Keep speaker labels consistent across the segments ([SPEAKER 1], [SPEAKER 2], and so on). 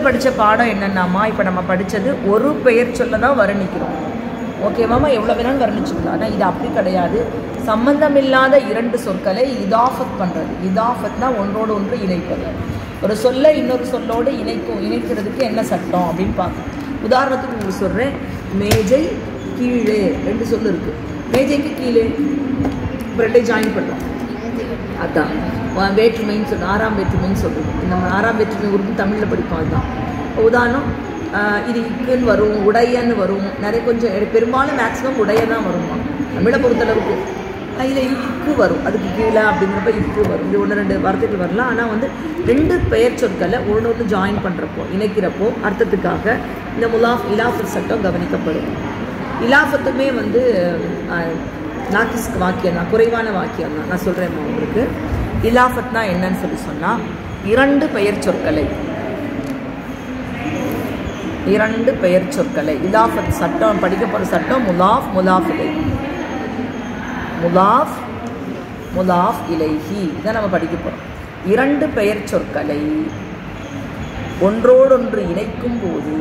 [SPEAKER 1] படித்த பாடம் என்னென்னாமா இப்போ நம்ம படித்தது ஒரு பெயர் சொல்ல தான் வர்ணிக்கிறோம் ஓகேவாமா எவ்வளோ வேணாலும் வர்ணிச்சுக்கலாம் ஆனால் இது அப்படி கிடையாது சம்பந்தமில்லாத இரண்டு சொற்களை இதாஃபத் பண்ணுறது இதாஃபத்னா ஒன்றோடு ஒன்று இணைப்பது ஒரு சொல்லை இன்னொரு சொல்லோடு இணைக்கும் இணைக்கிறதுக்கு என்ன சட்டம் அப்படின்னு பார்க்கணும் உதாரணத்துக்கு உங்களுக்கு சொல்கிறேன் மேஜை கீழே ரெண்டு சொல் இருக்குது மேஜைக்கு கீழே ரெண்டை ஜாயின் பண்ணுறோம் அதான் வ- வேற்றுமைன்னு சொல்லு ஆறாம் வேற்றுமைன்னு சொல்லுவோம் நம்ம ஆறாம் வேற்றுமை உருது தமிழில் படிப்போம் அதுதான் உதாரணம் ஆஹ் இது இக்குன்னு வரும் உடையன்னு வரும் நிறைய கொஞ்சம் எ- பெரும்பாலும் மேக்ஸிமம் உடைய தான் வருமா தமிழை பொறுத்தளவுக்கு இதில் இக்கு வரும் அதுக்கு கீழே அப்படிங்கிறப்ப இக்கு வரும் இது ஒன்று ரெண்டு வார்த்தைகள் வரலாம் ஆனால் வந்து ரெண்டு பெயர் சொற்களை ஒன்று ஒன்று ஜாயின் பண்ணுறப்போ இணைக்கிறப்போ அர்த்தத்துக்காக இந்த முலாஃப் இலாஃபத் சட்டம் கவனிக்கப்படும் இலாஃபத்துமே வந்து ஆஹ், நாக்கிஸ் வாக்கியம் தான் குறைவான வாக்கியம் தான் நான் சொல்கிறேன் உங்களுக்கு இலாஃபத்னா என்னன்னு சொல்லி சொன்னால் இரண்டு பெயர் சொற்களை இரண்டு பெயர் சொற்களை இலாஃபத் சட்டம் படிக்க போகிற சட்டம் முலாஃப் முலாஃப் இலை முலாஃப் முலாஃப் இலைஹி இதை நம்ம படிக்க போகிறோம் இரண்டு பெயர் சொற்களை ஒன்றோடொன்று இணைக்கும் போது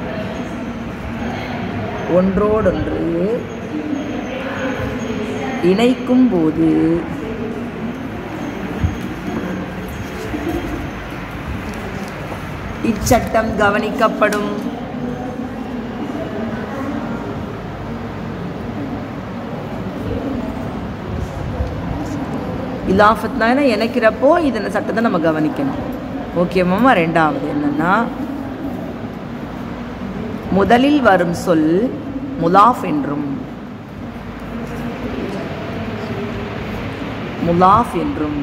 [SPEAKER 1] ஒன்றோடொன்று இணைக்கும் போது இச்சட்டம் கவனிக்கப்படும் இலாஃபத்னா இணைக்கிறப்போ இதன் சட்டத்தை நம்ம கவனிக்கணும் ஓகேமாமா ரெண்டாவது என்னன்னா முதலில் வரும் சொல் முலாஃப் என்றும் முலாஃப் என்றும்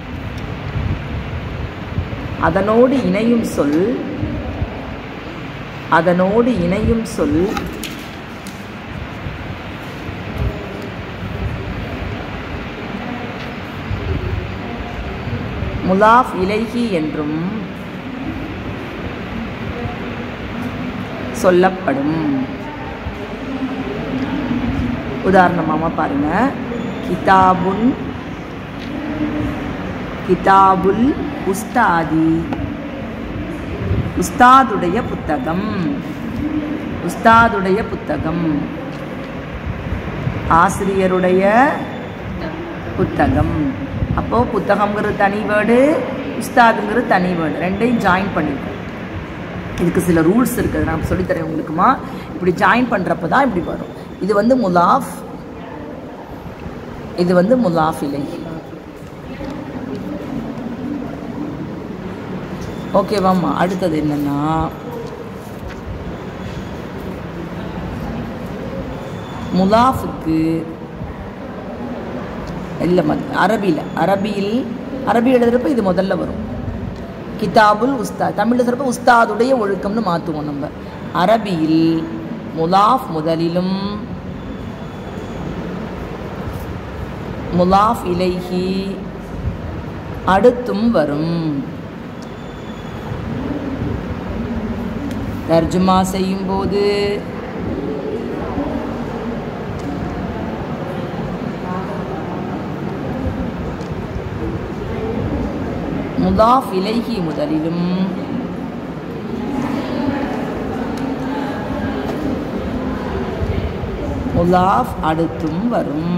[SPEAKER 1] அதனோடு இணையும் சொல் அதனோடு இணையும் சொல் முலாஃப் இலைஹி என்றும் சொல்லப்படும் உதாரணமாக பாருங்க கிதாபுன் கிதாபுல் உஸ்தாதி உஸ்தாதுடைய புத்தகம் உஸ்தாதுடைய புத்தகம் ஆசிரியருடைய புத்தகம் அப்போது புத்தகங்கிறது தனி வேர்டு உஸ்தாதுங்கிறது தனி வேர்டு ரெண்டையும் ஜாயின் பண்ணிருக்கோம் இதுக்கு சில ரூல்ஸ் இருக்குது நான் சொல்லித்தரேன் உங்களுக்குமா இப்படி ஜாயின் பண்ணுறப்ப தான் இப்படி வரும் இது வந்து முலாஃப் இது வந்து முலாஃப் இலை ஓகேவாம்மா அடுத்தது என்னன்னா முலாஃபுக்கு இல்லை மத் அரபியில் அரபியில் அரபி எழுதுறப்ப இது முதல்ல வரும் கிதாபுல் உஸ்தாத் தமிழில் சொல்கிறப்ப உஸ்தாதுடைய ஒழுக்கம்னு மாற்றுவோம் நம்ம அரபியில் முலாஃப் முதலிலும் முலாஃப் இலைஹி அடுத்தும் வரும் தர்ஜுமா செய்யும்போது முதாஃப் இலைஹி முதலிலும் முலாஃப் அடுத்தும் வரும்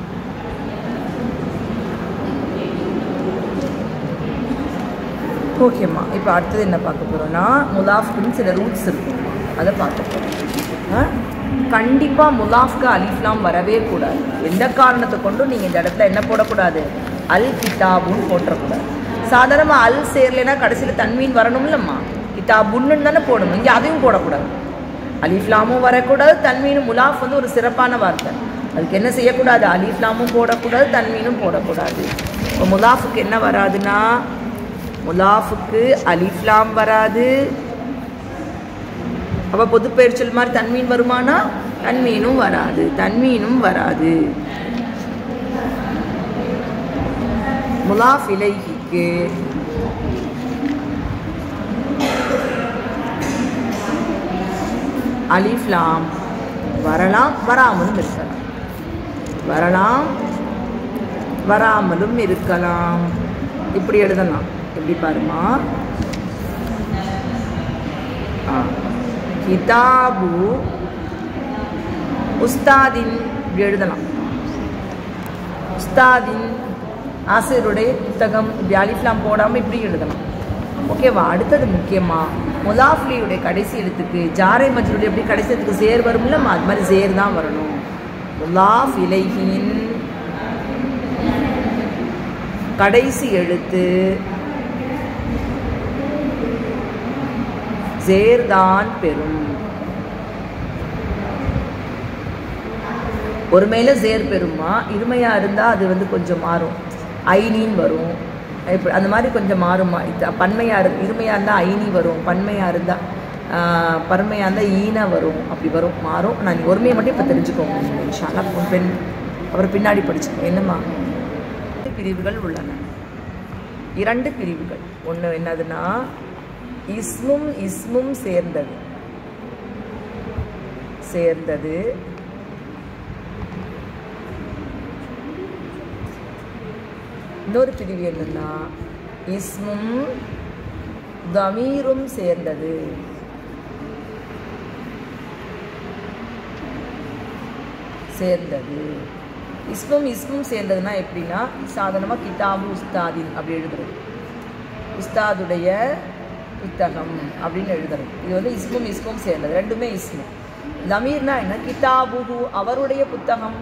[SPEAKER 1] ஓகேம்மா இப்போ அடுத்தது என்ன பார்க்க போகிறோம்னா முலாஃப்க்குன்னு சில ரூல்ஸ் இருக்கும் அதை பார்க்க போகிறோம் கண்டிப்பாக முலாஃப்க்கு அலிஃப்லாம் வரவே கூடாது எந்த காரணத்தை கொண்டும் நீங்கள் இந்த இடத்துல என்ன போடக்கூடாது அல் கிதாபுன்னு போட்டுறக்கூடாது சாதாரணமாக அல் சேர்லைனா கடைசியில் தன்மீன் வரணும்லம்மா கிதாபுன்னு தானே போடணும் இங்கே அதையும் போடக்கூடாது அலிஃப்லாமும் வரக்கூடாது தன்மீனும் முலாஃப் வந்து ஒரு சிறப்பான வார்த்தை அதுக்கு என்ன செய்யக்கூடாது அலிஃப்லாமும் போடக்கூடாது தன்மீனும் போடக்கூடாது இப்போ முலாஃபுக்கு என்ன வராதுன்னா முலாஃபுக்கு அலிஃப்லாம் வராது அப்போ பொதுப்பெயர்ச்சொல் மாதிரி தன்மீன் வருமானா தன்மீனும் வராது தன்மீனும் வராது முலாஃப் இலைஹிக்கு அலிஃப்லாம் வரலாம் வராமலும் இருக்கலாம் வரலாம் வராமலும் இருக்கலாம் இப்படி எழுதலாம் எப்படி பாருமா ஆ கிதாபு உஸ்தாதின் இப்படி எழுதலாம் உஸ்தாதின் ஆசிரியருடைய புத்தகம் இப்படி அலிஃப்லாம் போடாமல் இப்படி எழுதலாம் ஓகேவா அடுத்தது முக்கியமாக முலாஃப்லியுடைய கடைசி எழுத்துக்கு ஜாரை மஜ்ருடைய எப்படி கடைசி எழுத்துக்கு சேர் வரும்ல அது மாதிரி சேர் தான் வரணும் முலாஃப் இலைகின் கடைசி எழுத்து சேர்தான் பெறும் ஒரு மேல சேர் பெறுமா இருமையா இருந்தா அது வந்து கொஞ்சம் மாறும் ஐனின்னு வரும் இப்ப அந்த மாதிரி கொஞ்சம் மாறுமா இது பன்மையா இரு இருமையா இருந்தா ஐனி வரும் பன்மையா இருந்தா ஆஹ், பன்மையா இருந்தா ஈனா வரும் அப்படி வரும் மாறும் நான் ஒருமையை மட்டும் இப்போ தெரிஞ்சுக்கோங்க இன்ஷால்லா உன் பெண் அப்புறம் பின்னாடி படிச்சுக்கோ என்னம்மா பிரிவுகள் உள்ளன இரண்டு பிரிவுகள் ஒன்று என்னதுன்னா இஸ்மும் இஸ்மும் சேர்ந்தது சேர்ந்தது இன்னொரு பிரிவு என்னன்னா இஸ்மும் தமீரும் சேர்ந்தது சேர்ந்தது இஸ்மும் இஸ்மும் சேர்ந்ததுன்னா எப்படின்னா சாதாரணமாக கிதாபு உஸ்தாதின் அப்படி எழுதுறது உஸ்தாதுடைய புத்தகம் அப்படின்னு எழுதுறது இது வந்து இஸ்மும் இஸ்மும் சேர்ந்தது ரெண்டுமே இஸ்மு தமீர்னா என்ன கிதாபுஹு அவருடைய புத்தகம்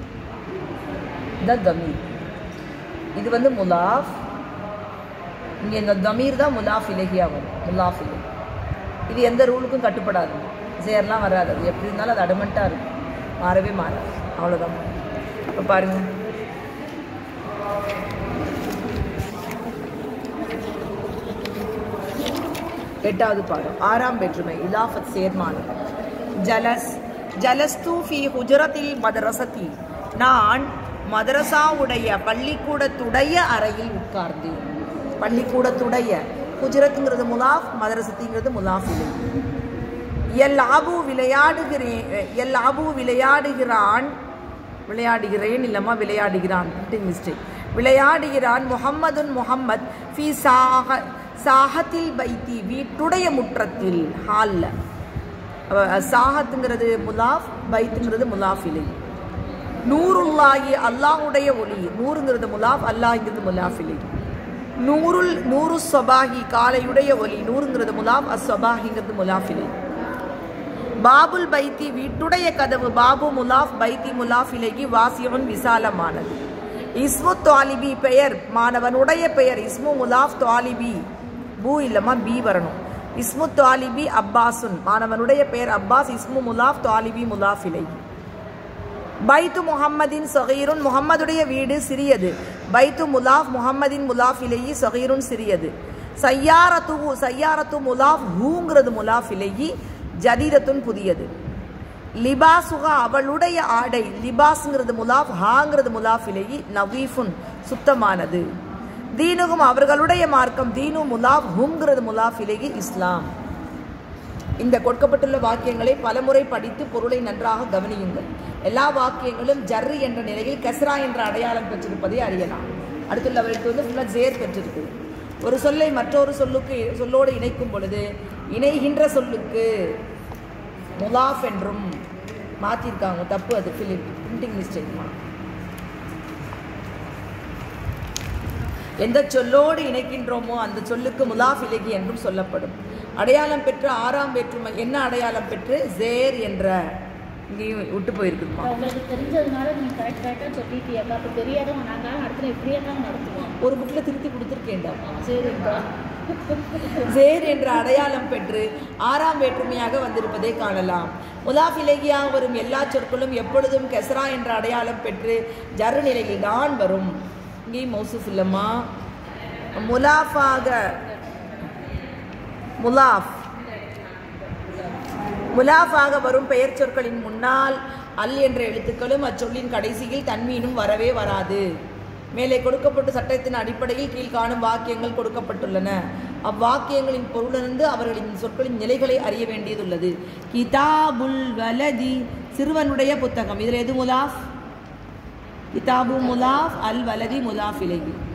[SPEAKER 1] த தமீர் இது வந்து முலாஃப் இங்கே இந்த தமீர் தான் முலாஃப் இலகியா வரும் முலாஃப் இலகி இது எந்த ரூலுக்கும் கட்டுப்படாது சேர்லாம் வராது அது எப்படி இருந்தாலும் அது அடமெண்ட்டாக இருக்கும் மாறவே மாறாது அவ்வளோதான் இப்போ பாருங்க எட்டாவது பாடம் ஆறாம் வேற்றுமை இலாஃபத் சேர்மானம் ஜலஸ் ஜலஸ்து ஃபி ஹுஜரத்தில் மதரசதி நான் மதரசாவுடைய பள்ளிக்கூடத்துடைய அறையில் உட்கார்ந்தேன் பள்ளிக்கூடத்துடைய ஹுஜரத்துங்கிறது முலாஃப் மதரசத்திங்கிறது முலாஃப் இல்லை எல் ஆபு விளையாடுகிறேன் எல் ஆபு விளையாடுகிறான் விளையாடுகிறேன் இல்லம்மா விளையாடுகிறான் மிஸ்டேக் விளையாடுகிறான் முஹம்மதுன் முஹம்மத் ஃபி சாஹ சாஹத்தில் பைத்தி வீட்டுடைய முற்றத்தில் ஹாலில் சாஹத்துங்கிறது முலாஃப் பைத்துங்கிறது முலாஃப் இலை நூறுல்லாஹி அல்லாஹுடைய ஒளி நூறுங்கிறது முலாஃப் அல்லாஹ்ங்கிறது முலாஃப் இலை நூறுல் நூறு சொபாஹி காலையுடைய ஒலி நூறுங்கிறது முலாஃப் அஸ்வபாஹிங்கிறது முலாஃப் இலை பாபுல் பைத்தி வீட்டுடைய கதவு பாபு முலாஃப் பைத்தி முலாஃப் இலகி வாசியவன் விசாலமானது இஸ்மு தாலிபி பெயர் மாணவனுடைய பெயர் இஸ்மு முலாஃப் தாலிபி பூ இல்லம்மா பி வரணும் இஸ்மு தாலிபி அப்பாசுன் மாணவனுடைய பெயர் அப்பாஸ் இஸ்மு முலாஃப் தாலிபி முலாஃப் இலகி பைத்து முஹம்மதின் சகீருன் முஹம்மதுடைய வீடு சிறியது பைத்து முலாஃப் முஹம்மதின் முலாஃப் இலேயி சகீருன் சிறியது சையாரத்து சையாரத்து முலாஃப் ஹூங்கிறது முலாஃப் இலேயி ஜதீரத்துன் புதியது லிபாசுகா அவளுடைய ஆடை லிபாஸ்ங்கிறது முலாஃப் ஹாங்கிறது முலாஃப் இலேயி நவீஃபுன் சுத்தமானது தீனுகும் அவர்களுடைய மார்க்கம் தீனு முலாஃப் ஹுங்கிறது முலாஃப் இலேயி இஸ்லாம் இந்த கொடுக்கப்பட்டுள்ள வாக்கியங்களை பலமுறை படித்து பொருளை நன்றாக கவனியுங்கள் எல்லா வாக்கியங்களும் ஜர்ரி என்ற நிலையில் கஸ்ரா என்ற அடையாளம் பெற்றிருப்பதை அறியலாம் அடுத்துள்ள வரைக்கும் வந்து ஃபுல்லாக ஜேர் பெற்றிருக்கு ஒரு சொல்லை மற்றொரு சொல்லுக்கு சொல்லோடு இணைக்கும் பொழுது இணைகின்ற சொல்லுக்கு முலாஃப் என்றும் மாற்றிருக்காங்க தப்பு அது ஃபிலிப் பிரிண்டிங் மிஸ்டேக்மா எந்த சொல்லோடு இணைக்கின்றோமோ அந்த சொல்லுக்கு முலாஃப் இலகி என்றும் சொல்லப்படும் அடையாளம் பெற்ற ஆறாம் வேற்றுமை என்ன அடையாளம் பெற்று ஜேர் என்ற இங்கேயும் விட்டு போயிருக்குதுமா
[SPEAKER 2] உங்களுக்கு தெரிஞ்சதுனால நீங்கள் கரெக்ட் கரெக்டாக சொல்லிட்டீங்கக்கா அப்போ தெரியாதவங்க நாங்கள் அடுத்த இப்படியே தான் நடத்துவோம்
[SPEAKER 1] ஒரு புக்கில் திருத்தி கொடுத்துருக்கேன்டா
[SPEAKER 2] சரிங்கக்கா
[SPEAKER 1] ஜேர் என்ற அடையாளம் பெற்று ஆறாம் வேற்றுமையாக வந்திருப்பதை காணலாம் முலாஃப் இலகியாக வரும் எல்லா சொற்களும் எப்பொழுதும் கெசரா என்ற அடையாளம் பெற்று ஜரு நிலையில் தான் வரும் இங்கேயும் மௌசூஃப் இல்லம்மா முலாஃபாக முலாஃப் முலாஃபாக வரும் பெயர் சொற்களின் முன்னால் அல் என்ற எழுத்துக்களும் அச்சொல்லின் கடைசியில் தன்மீனும் வரவே வராது மேலே கொடுக்கப்பட்ட சட்டத்தின் அடிப்படையில் கீழ்காணும் வாக்கியங்கள் கொடுக்கப்பட்டுள்ளன அவ்வாக்கியங்களின் பொருளிலிருந்து அவர்களின் சொற்களின் நிலைகளை அறிய வேண்டியதுள்ளது கிதாபுல் வலதி சிறுவனுடைய புத்தகம் இதில் எது முலாஃப் கிதாபு முலாஃப் அல் வலதி முலாஃப் இலகி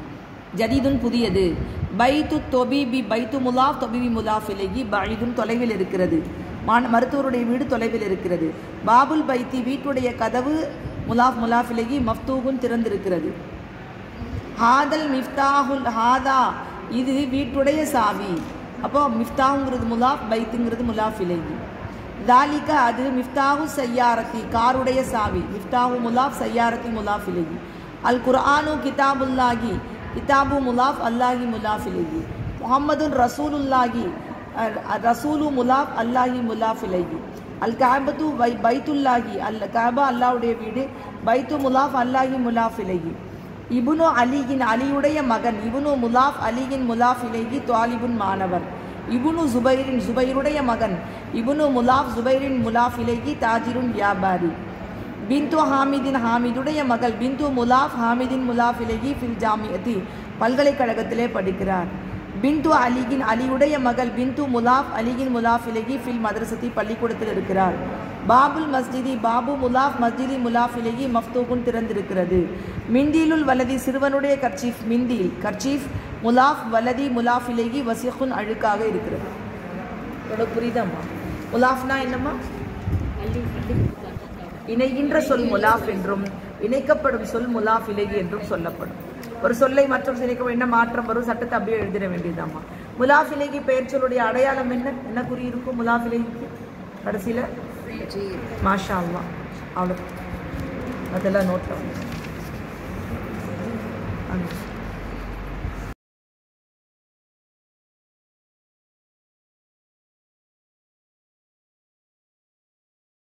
[SPEAKER 1] ஜதீதுன் புதியது பைத்து தொபிபி பைத்து முலாஃப் தொபிபி முலாஃப் இலகி பைதுன் தொலைவில் இருக்கிறது மான் மருத்துவருடைய வீடு தொலைவில் இருக்கிறது பாபுல் பைத்தி வீட்டுடைய கதவு முலாஃப் முலாஃப் இலகி மஃப்தூகுன் திறந்திருக்கிறது ஹாதல் மிஃப்தாஹுல் ஹாதா இது வீட்டுடைய சாவி அப்போ மிஃப்தாஹுங்கிறது முலாஃப் பைத்துங்கிறது முலாஃப் இலகி தாலிக்க அது மிஃப்தாஹு சையாரத்தி காருடைய சாவி மிஃப்தாஹு முலாஃப் சையாரத்தி முலாஃப் இலகி அல் குர்ஆனு கிதாபுல்லாகி கிதாபு முலாஃப் அல்லாஹி முலாஃப் இலகி முஹம்மதுன் ரசூலுல்லாஹி அஹ், ரசூலு முலாஃப் அல்லாஹி முலாஃப் இலகி அல் காபத்து பை பைத்துல்லாஹி அல் காபா அல்லாஹ்வுடைய வீடு பைத்து முலாஃப் அல்லாஹி முலாஃப் இலகி இபுனு அலியின் அலியுடைய மகன் இபுனு முலாஃப் அலியின் முலாஃப் இலகி துவாலிபுன் மாணவர் இபுனு ஜுபைரின் ஜுபைருடைய மகன் இபுனு முலாஃப் ஜுபைரின் முலாஃப் இலகி தாஜிருன் வியாபாரி பிந்து ஹாமிதின் ஹாமிதுடைய மகள் பிந்து முலாஃப் ஹாமிதின் முலாஃப் இலகி ஃபில் ஜாமியத்தி பல்கலைக்கழகத்திலே படிக்கிறார் பிந்து அலிகின் அலியுடைய மகள் பிந்து முலாஃப் அலிகின் முலாஃப் இலகி ஃபில் மதரசத்தி பள்ளிக்கூடத்தில் இருக்கிறார் பாபுல் மஸ்ஜிதி பாபு முலாஃப் மஸ்ஜிதி முலாஃப் இலகி மஃப்தூகுன் திறந்திருக்கிறது மிந்தீலுல் வலதி சிறுவனுடைய கர்ச்சீஃப் மிந்தீல் கர்ச்சீஃப் முலாஃப் வலதி முலாஃப் இலகி வசிகுன் அழுக்காக இருக்கிறது இதோட புரியுதாம்மா முலாஃப்னா என்னம்மா
[SPEAKER 2] அள்ளி அள்ளி கொடுத்தாங்க
[SPEAKER 1] இணைகின்ற சொல் முலாஃப் என்றும் இணைக்கப்படும் சொல் முலாஃப் இலகி என்றும் சொல்லப்படும் ஒரு சொல்லை மற்றும் இணைக்க என்ன மாற்றம் வரும் சட்டத்தை அப்படியே எழுதிட வேண்டியதாம்மா முலாஃப் இலகி பெயர் சொல்லுடைய அடையாளம் என்ன என்ன குறி இருக்கும் முலாஃப் இலகிக்கு கடைசியில் மாஷா அல்லா அவ்வளோ அதெல்லாம் நோட்டில்